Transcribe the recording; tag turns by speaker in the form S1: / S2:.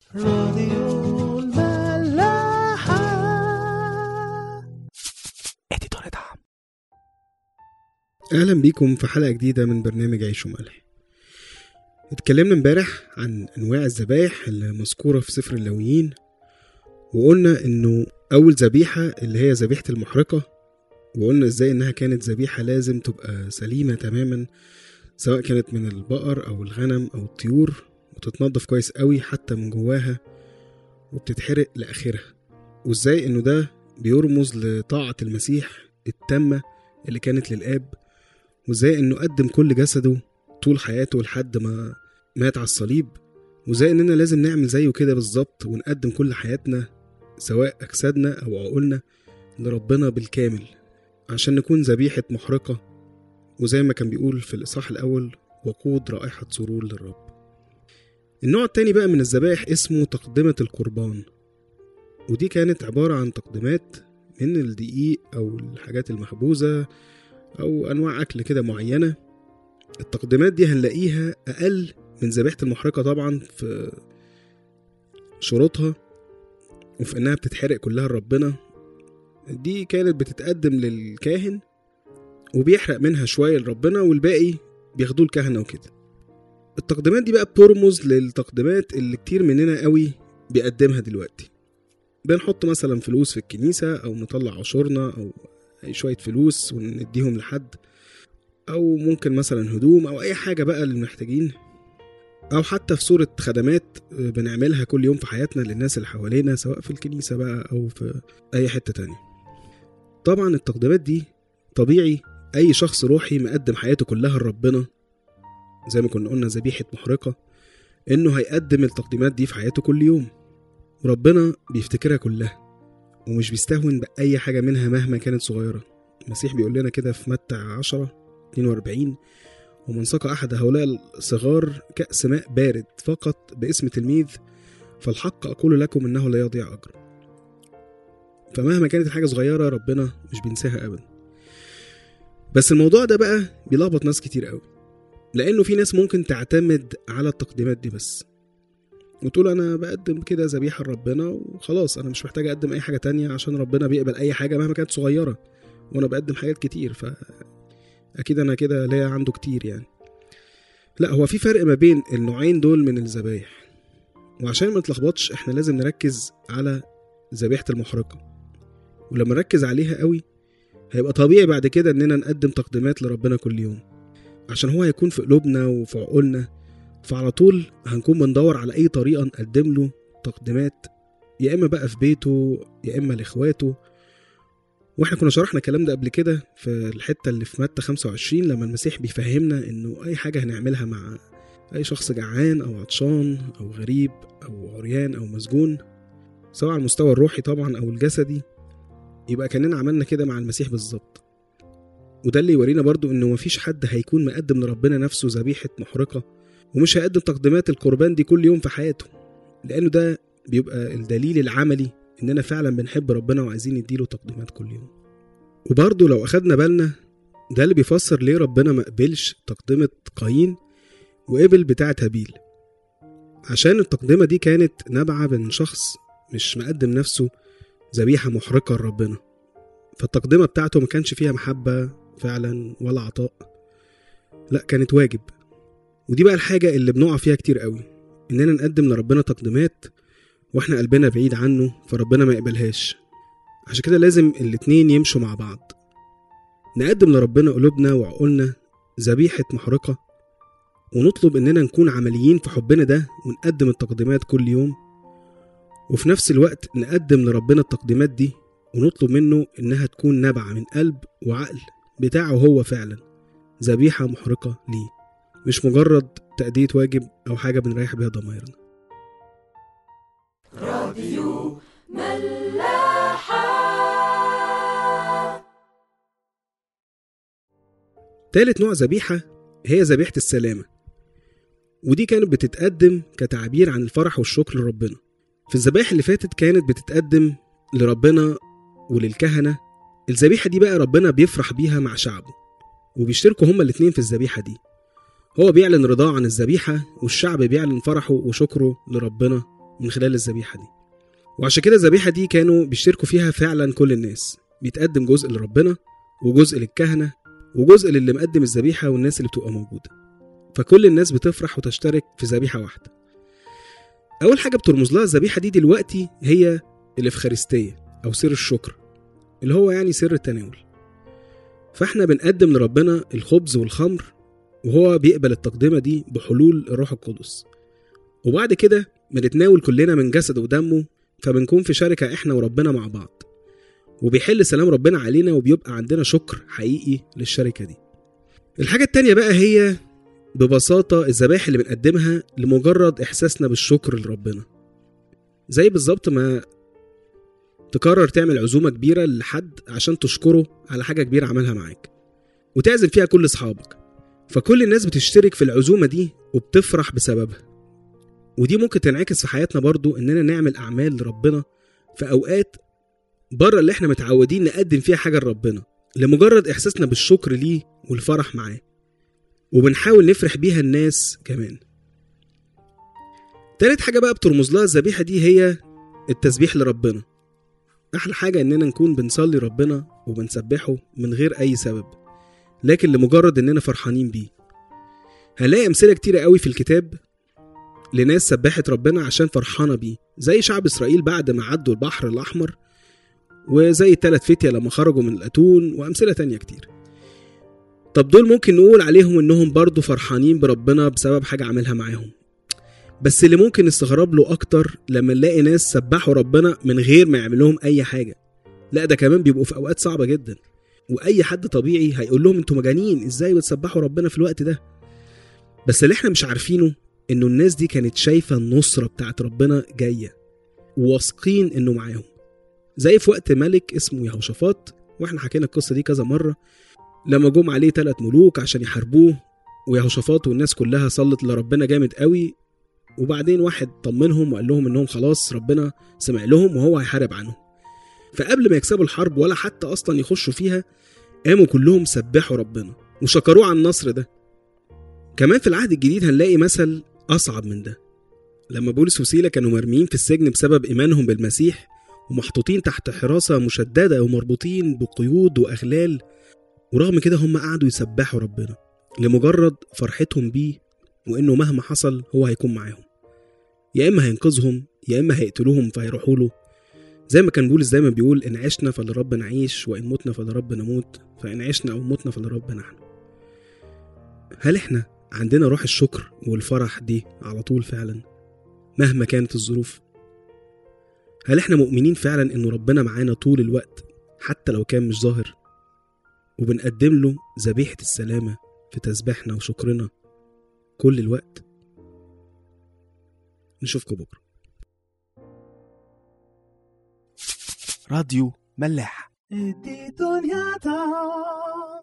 S1: راديو الملاحة
S2: اديتور دعم
S3: اهلا بيكم في حلقه جديده من برنامج عيش وملح اتكلمنا امبارح عن انواع الذبايح اللي مذكوره في سفر اللاويين وقلنا انه اول ذبيحه اللي هي ذبيحه المحرقه وقلنا ازاي انها كانت ذبيحه لازم تبقى سليمه تماما سواء كانت من البقر او الغنم او الطيور وتتنضف كويس قوي حتى من جواها وبتتحرق لاخرها وازاي انه ده بيرمز لطاعه المسيح التامه اللي كانت للاب وازاي انه قدم كل جسده طول حياته لحد ما مات على الصليب وازاي اننا لازم نعمل زيه كده بالظبط ونقدم كل حياتنا سواء اجسادنا او عقولنا لربنا بالكامل عشان نكون ذبيحة محرقة وزي ما كان بيقول في الإصحاح الأول وقود رائحة سرور للرب النوع التاني بقى من الذبائح اسمه تقدمة القربان ودي كانت عبارة عن تقديمات من الدقيق أو الحاجات المخبوزة أو أنواع أكل كده معينة التقديمات دي هنلاقيها أقل من ذبيحة المحرقة طبعا في شروطها وفي إنها بتتحرق كلها لربنا دي كانت بتتقدم للكاهن وبيحرق منها شوية لربنا والباقي بياخدوه الكهنة وكده التقديمات دي بقى بترمز للتقديمات اللي كتير مننا قوي بيقدمها دلوقتي بنحط مثلا فلوس في الكنيسة أو نطلع عشورنا أو أي شوية فلوس ونديهم لحد أو ممكن مثلا هدوم أو أي حاجة بقى اللي محتاجين أو حتى في صورة خدمات بنعملها كل يوم في حياتنا للناس اللي حوالينا سواء في الكنيسة بقى أو في أي حتة تانية طبعا التقديمات دي طبيعي أي شخص روحي مقدم حياته كلها لربنا زي ما كنا قلنا ذبيحة محرقة إنه هيقدم التقديمات دي في حياته كل يوم وربنا بيفتكرها كلها ومش بيستهون بأي حاجة منها مهما كانت صغيرة المسيح بيقول لنا كده في متى 10 42 ومن سقى أحد هؤلاء الصغار كأس ماء بارد فقط باسم تلميذ فالحق أقول لكم إنه لا يضيع أجره فمهما كانت الحاجة صغيرة ربنا مش بينساها أبدا بس الموضوع ده بقى بيلخبط ناس كتير قوي لأنه في ناس ممكن تعتمد على التقديمات دي بس وتقول أنا بقدم كده ذبيحة لربنا وخلاص أنا مش محتاج أقدم أي حاجة تانية عشان ربنا بيقبل أي حاجة مهما كانت صغيرة وأنا بقدم حاجات كتير ف اكيد انا كده ليا عنده كتير يعني لا هو في فرق ما بين النوعين دول من الذبايح وعشان ما نتلخبطش احنا لازم نركز على ذبيحة المحرقة ولما نركز عليها قوي هيبقى طبيعي بعد كده اننا نقدم تقديمات لربنا كل يوم عشان هو هيكون في قلوبنا وفي عقولنا فعلى طول هنكون بندور على اي طريقة نقدم له تقديمات يا اما بقى في بيته يا اما لاخواته واحنا كنا شرحنا الكلام ده قبل كده في الحته اللي في متى 25 لما المسيح بيفهمنا انه اي حاجه هنعملها مع اي شخص جعان او عطشان او غريب او عريان او مسجون سواء على المستوى الروحي طبعا او الجسدي يبقى كاننا عملنا كده مع المسيح بالظبط وده اللي يورينا برضو انه مفيش حد هيكون مقدم لربنا نفسه ذبيحه محرقه ومش هيقدم تقديمات القربان دي كل يوم في حياته لانه ده بيبقى الدليل العملي اننا فعلا بنحب ربنا وعايزين نديله تقديمات كل يوم وبرضه لو اخدنا بالنا ده اللي بيفسر ليه ربنا ما قبلش تقدمة قايين وقبل بتاعة هابيل عشان التقدمة دي كانت نابعة من شخص مش مقدم نفسه ذبيحة محرقة لربنا فالتقدمة بتاعته ما كانش فيها محبة فعلا ولا عطاء لا كانت واجب ودي بقى الحاجة اللي بنقع فيها كتير قوي إننا نقدم لربنا تقديمات واحنا قلبنا بعيد عنه فربنا ما يقبلهاش عشان كده لازم الاتنين يمشوا مع بعض نقدم لربنا قلوبنا وعقولنا ذبيحة محرقة ونطلب إننا نكون عمليين في حبنا ده ونقدم التقديمات كل يوم وفي نفس الوقت نقدم لربنا التقديمات دي ونطلب منه إنها تكون نابعة من قلب وعقل بتاعه هو فعلا ذبيحة محرقة ليه مش مجرد تأدية واجب أو حاجة بنريح بيها ضمايرنا
S4: راديو ملاحة
S3: تالت نوع ذبيحة هي ذبيحة السلامة ودي كانت بتتقدم كتعبير عن الفرح والشكر لربنا في الذبائح اللي فاتت كانت بتتقدم لربنا وللكهنة الذبيحة دي بقى ربنا بيفرح بيها مع شعبه وبيشتركوا هما الاتنين في الذبيحة دي هو بيعلن رضاه عن الذبيحة والشعب بيعلن فرحه وشكره لربنا من خلال الذبيحة دي وعشان كده الذبيحة دي كانوا بيشتركوا فيها فعلا كل الناس بيتقدم جزء لربنا وجزء للكهنة وجزء للي مقدم الذبيحة والناس اللي بتبقى موجودة فكل الناس بتفرح وتشترك في ذبيحة واحدة أول حاجة بترمز لها الذبيحة دي دلوقتي هي الإفخارستية أو سر الشكر اللي هو يعني سر التناول فاحنا بنقدم لربنا الخبز والخمر وهو بيقبل التقدمة دي بحلول الروح القدس وبعد كده بنتناول كلنا من جسده ودمه فبنكون في شركة احنا وربنا مع بعض وبيحل سلام ربنا علينا وبيبقى عندنا شكر حقيقي للشركة دي الحاجة التانية بقى هي ببساطة الذبائح اللي بنقدمها لمجرد إحساسنا بالشكر لربنا زي بالظبط ما تقرر تعمل عزومة كبيرة لحد عشان تشكره على حاجة كبيرة عملها معاك وتعزم فيها كل أصحابك فكل الناس بتشترك في العزومة دي وبتفرح بسببها ودي ممكن تنعكس في حياتنا برضو إننا نعمل أعمال لربنا في أوقات بره اللي احنا متعودين نقدم فيها حاجة لربنا لمجرد إحساسنا بالشكر ليه والفرح معاه وبنحاول نفرح بيها الناس كمان تالت حاجة بقى بترمز لها الذبيحة دي هي التسبيح لربنا أحلى حاجة إننا نكون بنصلي ربنا وبنسبحه من غير أي سبب لكن لمجرد إننا فرحانين بيه هنلاقي أمثلة كتيرة قوي في الكتاب لناس سبحت ربنا عشان فرحانة بيه زي شعب إسرائيل بعد ما عدوا البحر الأحمر وزي التلات فتية لما خرجوا من الأتون وأمثلة تانية كتير طب دول ممكن نقول عليهم إنهم برضو فرحانين بربنا بسبب حاجة عملها معاهم بس اللي ممكن نستغرب له أكتر لما نلاقي ناس سبحوا ربنا من غير ما يعمل لهم أي حاجة لا ده كمان بيبقوا في أوقات صعبة جدا وأي حد طبيعي هيقول لهم انتوا مجانين ازاي بتسبحوا ربنا في الوقت ده بس اللي احنا مش عارفينه انه الناس دي كانت شايفة النصرة بتاعت ربنا جاية وواثقين انه معاهم زي في وقت ملك اسمه يهوشافاط واحنا حكينا القصة دي كذا مرة لما جم عليه ثلاث ملوك عشان يحاربوه ويهوشافاط والناس كلها صلت لربنا جامد قوي وبعدين واحد طمنهم وقال لهم انهم خلاص ربنا سمع لهم وهو هيحارب عنهم فقبل ما يكسبوا الحرب ولا حتى اصلا يخشوا فيها قاموا كلهم سبحوا ربنا وشكروه على النصر ده كمان في العهد الجديد هنلاقي مثل اصعب من ده لما بولس وسيلة كانوا مرميين في السجن بسبب ايمانهم بالمسيح ومحطوطين تحت حراسة مشددة ومربوطين بقيود وأغلال ورغم كده هم قعدوا يسبحوا ربنا لمجرد فرحتهم بيه وإنه مهما حصل هو هيكون معاهم يا إما هينقذهم يا إما هيقتلوهم فهيروحوا له زي ما كان بولس دايما بيقول إن عشنا فلرب نعيش وإن متنا فلرب نموت فإن عشنا أو متنا فلرب نحن هل إحنا عندنا روح الشكر والفرح دي على طول فعلا مهما كانت الظروف هل احنا مؤمنين فعلا ان ربنا معانا طول الوقت حتى لو كان مش ظاهر وبنقدم له ذبيحة السلامة في تسبيحنا وشكرنا كل الوقت نشوفكم بكرة
S1: راديو ملاح دي دنيا تا